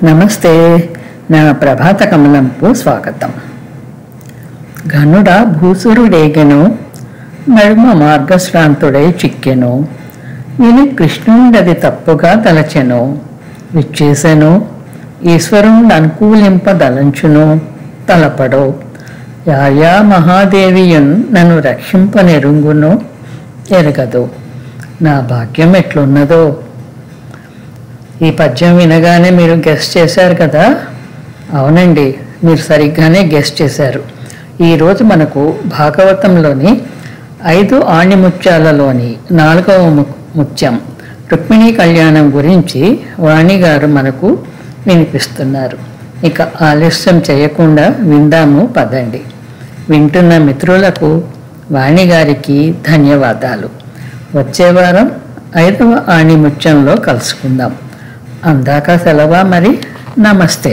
నమస్తే నా ప్రభాత కమలంపు స్వాగతం ఘనుడ భూసురుడేగెను నడుమ మార్గశ్రాంతుడై చిక్కెను విని కృష్ణుండది తప్పుగా తలచెను విచ్చేసెను ఈశ్వరుండు అనుకూలింపదలంచును తలపడు యాయా మహాదేవియున్ నన్ను రక్షింపనెరుంగును ఎరగదు నా భాగ్యం ఎట్లున్నదో ఈ పద్యం వినగానే మీరు గెస్ట్ చేశారు కదా అవునండి మీరు సరిగ్గానే గెస్ట్ చేశారు ఈరోజు మనకు భాగవతంలోని ఐదు ఆణిముత్యాలలోని నాలుగవ ము- ముత్యం రుక్మిణీ కళ్యాణం గురించి వాణి గారు మనకు వినిపిస్తున్నారు ఇక ఆలస్యం చేయకుండా విందాము పదండి వింటున్న మిత్రులకు వాణి గారికి ధన్యవాదాలు వచ్చే వారం ఐదవ ఆణిముత్యంలో కలుసుకుందాం అందాక సెలవా మరి నమస్తే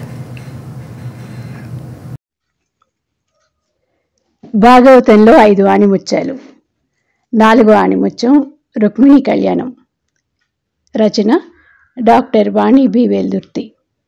భాగవతంలో ఐదు ఆణిముత్యాలు నాలుగో ఆణిముత్యం రుక్మిణి కళ్యాణం రచన డాక్టర్ వాణి బి వెల్దుర్తి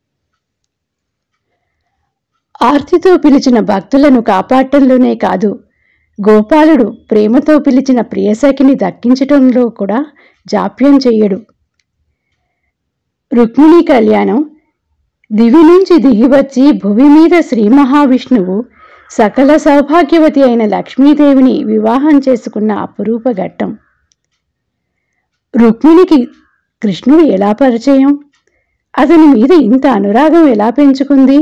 ఆర్తితో పిలిచిన భక్తులను కాపాడటంలోనే కాదు గోపాలుడు ప్రేమతో పిలిచిన ప్రియసఖిని దక్కించటంలో కూడా జాప్యం చెయ్యడు రుక్మిణి కళ్యాణం దివి నుంచి దిగివచ్చి భువి మీద శ్రీ మహావిష్ణువు సకల సౌభాగ్యవతి అయిన లక్ష్మీదేవిని వివాహం చేసుకున్న అపురూప ఘట్టం రుక్మిణికి కృష్ణుడు ఎలా పరిచయం అతని మీద ఇంత అనురాగం ఎలా పెంచుకుంది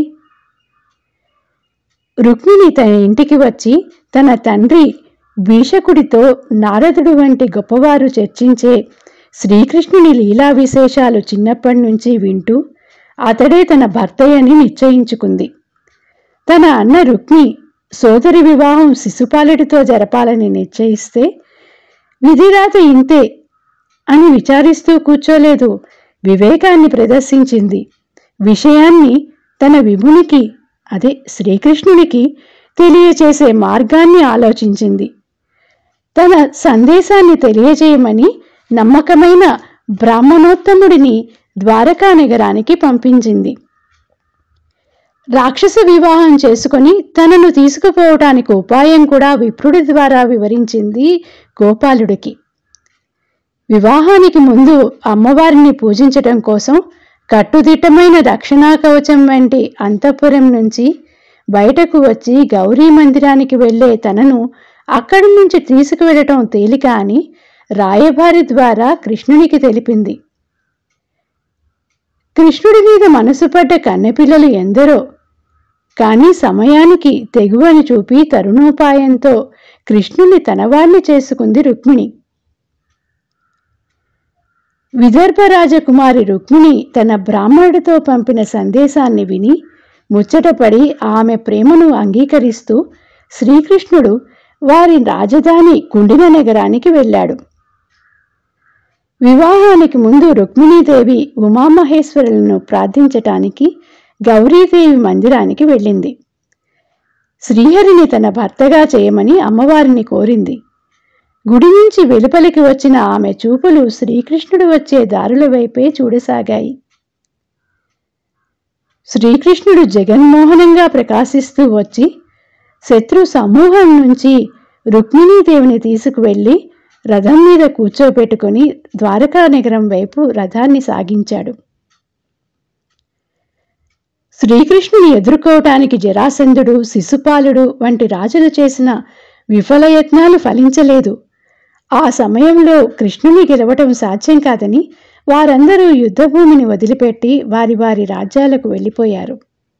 రుక్మిణి తన ఇంటికి వచ్చి తన తండ్రి భీషకుడితో నారదుడు వంటి గొప్పవారు చర్చించే శ్రీకృష్ణుని లీలా విశేషాలు చిన్నప్పటి నుంచి వింటూ అతడే తన భర్తయ్యని నిశ్చయించుకుంది తన అన్న రుక్మి సోదరి వివాహం శిశుపాలుడితో జరపాలని నిశ్చయిస్తే విధిరాత ఇంతే అని విచారిస్తూ కూర్చోలేదు వివేకాన్ని ప్రదర్శించింది విషయాన్ని తన విభునికి అదే శ్రీకృష్ణునికి తెలియచేసే మార్గాన్ని ఆలోచించింది తన సందేశాన్ని తెలియజేయమని నమ్మకమైన బ్రాహ్మణోత్తముడిని ద్వారకా నగరానికి పంపించింది రాక్షస వివాహం చేసుకొని తనను తీసుకుపోవటానికి ఉపాయం కూడా విప్రుడి ద్వారా వివరించింది గోపాలుడికి వివాహానికి ముందు అమ్మవారిని పూజించటం కోసం కట్టుదిట్టమైన రక్షణా కవచం వంటి అంతఃపురం నుంచి బయటకు వచ్చి గౌరీ మందిరానికి వెళ్ళే తనను అక్కడి నుంచి తీసుకువెళ్ళటం తేలిక అని రాయభారి ద్వారా కృష్ణునికి తెలిపింది కృష్ణుడి మీద మనసు పడ్డ కన్నెపిల్లలు ఎందరో కానీ సమయానికి తెగువని చూపి తరుణోపాయంతో కృష్ణుని తనవాణ్ణి చేసుకుంది రుక్మిణి విదర్భ రాజకుమారి రుక్మిణి తన బ్రాహ్మణుడితో పంపిన సందేశాన్ని విని ముచ్చటపడి ఆమె ప్రేమను అంగీకరిస్తూ శ్రీకృష్ణుడు వారి రాజధాని కుండిన నగరానికి వెళ్ళాడు వివాహానికి ముందు రుక్మిణీదేవి ఉమామహేశ్వరులను ప్రార్థించటానికి గౌరీదేవి మందిరానికి వెళ్ళింది శ్రీహరిని తన భర్తగా చేయమని అమ్మవారిని కోరింది గుడి నుంచి వెలుపలికి వచ్చిన ఆమె చూపులు శ్రీకృష్ణుడు వచ్చే దారుల వైపే చూడసాగాయి శ్రీకృష్ణుడు జగన్మోహనంగా ప్రకాశిస్తూ వచ్చి శత్రు సమూహం నుంచి రుక్మిణీదేవిని తీసుకువెళ్ళి రథం మీద కూర్చోబెట్టుకుని ద్వారకా నగరం వైపు రథాన్ని సాగించాడు శ్రీకృష్ణుని ఎదుర్కోవటానికి జరాసంధుడు శిశుపాలుడు వంటి రాజులు చేసిన విఫలయత్నాలు ఫలించలేదు ఆ సమయంలో కృష్ణుని గెలవటం సాధ్యం కాదని వారందరూ యుద్ధభూమిని వదిలిపెట్టి వారి వారి రాజ్యాలకు వెళ్ళిపోయారు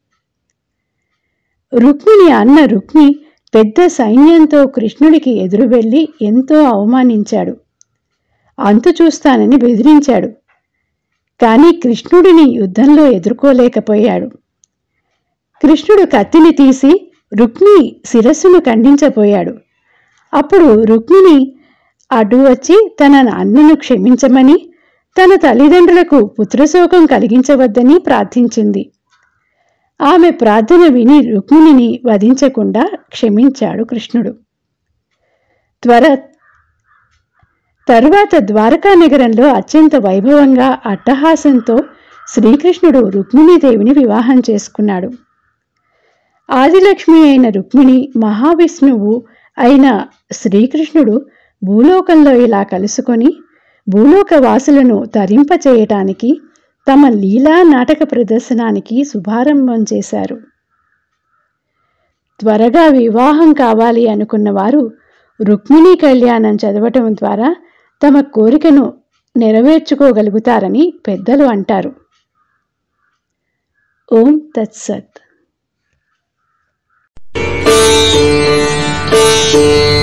రుక్మిణి అన్న రుక్మి పెద్ద సైన్యంతో కృష్ణుడికి ఎదురు వెళ్ళి ఎంతో అవమానించాడు అంతు చూస్తానని బెదిరించాడు కానీ కృష్ణుడిని యుద్ధంలో ఎదుర్కోలేకపోయాడు కృష్ణుడు కత్తిని తీసి రుక్మి శిరస్సును ఖండించబోయాడు అప్పుడు రుక్మిణి అడ్డు వచ్చి తన అన్నను క్షమించమని తన తల్లిదండ్రులకు పుత్రశోకం కలిగించవద్దని ప్రార్థించింది ఆమె ప్రార్థన విని రుక్మిణిని వధించకుండా క్షమించాడు కృష్ణుడు త్వర తరువాత ద్వారకా నగరంలో అత్యంత వైభవంగా అట్టహాసంతో శ్రీకృష్ణుడు రుక్మిణీదేవిని వివాహం చేసుకున్నాడు ఆదిలక్ష్మి అయిన రుక్మిణి మహావిష్ణువు అయిన శ్రీకృష్ణుడు భూలోకంలో ఇలా కలుసుకొని భూలోక వాసులను తరింపచేయటానికి తమ లీలా నాటక ప్రదర్శనానికి శుభారంభం చేశారు త్వరగా వివాహం కావాలి అనుకున్న వారు రుక్మిణీ కళ్యాణం చదవటం ద్వారా తమ కోరికను నెరవేర్చుకోగలుగుతారని పెద్దలు అంటారు ఓం తత్సత్